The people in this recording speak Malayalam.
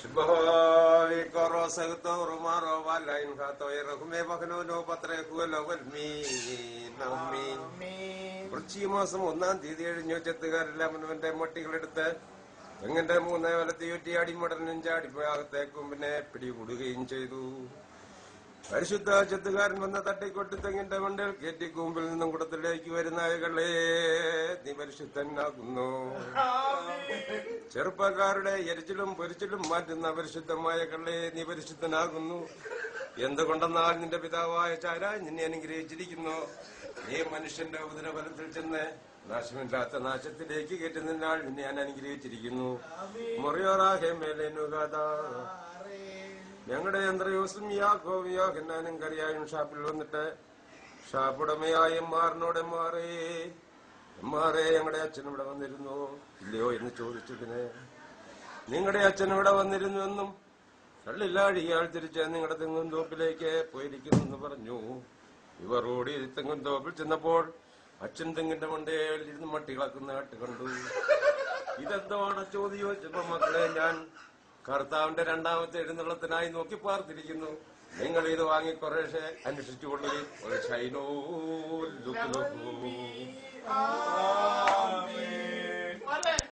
Shbahoy koro sagto rumaro walain kato irakme bakno no patre kuelo walmi Navami വൃശ്ചികമാസം ഒന്നാം തീയതി കഴിഞ്ഞു ചെത്തുകാരെല്ലാം അവനവന്റെ മട്ടികളെടുത്ത് തെങ്ങിന്റെ മൂന്ന് വലത്തി ചുറ്റി അടിമടലിനും ചാടിപ്പോയകത്തേക്കും പിന്നെ പിടികൂടുകയും ചെയ്തു പരിശുദ്ധ ചെത്തുകാരൻ വന്ന് തട്ടിക്കൊട്ടി തെങ്ങിന്റെ മണ്ടൽ കയറ്റി കൂമ്പിൽ നിന്നും കുടത്തിലേക്ക് വരുന്ന ആയകളെ നീ പരിശുദ്ധനാകുന്നു ചെറുപ്പക്കാരുടെ എരിച്ചിലും പൊരിച്ചിലും മാറ്റുന്ന പരിശുദ്ധമായ കള്ളെ നീ പരിശുദ്ധനാകുന്നു എന്തുകൊണ്ടെന്നാൽ നിന്റെ പിതാവായ ചാര നിന്നെ അനുഗ്രഹിച്ചിരിക്കുന്നു നീ മനുഷ്യന്റെ ഉദരഫലത്തിൽ ചെന്ന് നാശമില്ലാത്ത നാശത്തിലേക്ക് കയറ്റുന്നതിനാൽ നിന്നെ ഞാൻ അനുഗ്രഹിച്ചിരിക്കുന്നു മുറിയോറാഹെ മേലേനുകാത ഞങ്ങളുടെ യന്ത്രയോസും യാക്കോവും യോഹന്നാനും കറിയായും ഷാപ്പിൽ വന്നിട്ട് ഷാപ്പുടമയായ എമ്മാറിനോട് എമ്മാറേ എമ്മാറേ ഞങ്ങളുടെ അച്ഛൻ ഇവിടെ വന്നിരുന്നു ഇല്ലയോ എന്ന് ചോദിച്ചതിന് നിങ്ങളുടെ അച്ഛൻ ഇവിടെ വന്നിരുന്നു എന്നും കള്ളില്ലാടി ഇയാൾ തിരിച്ച് നിങ്ങളുടെ തെങ്ങും തോപ്പിലേക്ക് പോയിരിക്കുന്നെന്ന് പറഞ്ഞു ഇവർ ഓടി തെങ്ങും തോപ്പിൽ ചെന്നപ്പോൾ അച്ഛൻ തെങ്ങിന്റെ മണ്ടയിൽ ഇരുന്ന് മട്ടികളക്കുന്ന കാട്ട് കണ്ടു ഇതെന്താണ് ചോദ്യം ചോദിച്ചപ്പോ മക്കളെ ഞാൻ കർത്താവിന്റെ രണ്ടാമത്തെ എഴുന്നള്ളത്തിനായി നോക്കി പാർത്തിരിക്കുന്നു നിങ്ങൾ ഇത് വാങ്ങി കുറേശ്ശെ അന്വേഷിച്ചുകൊള്ളുകയും ഒരു ഷൈനോ ലുക്ക് നോക്കൂ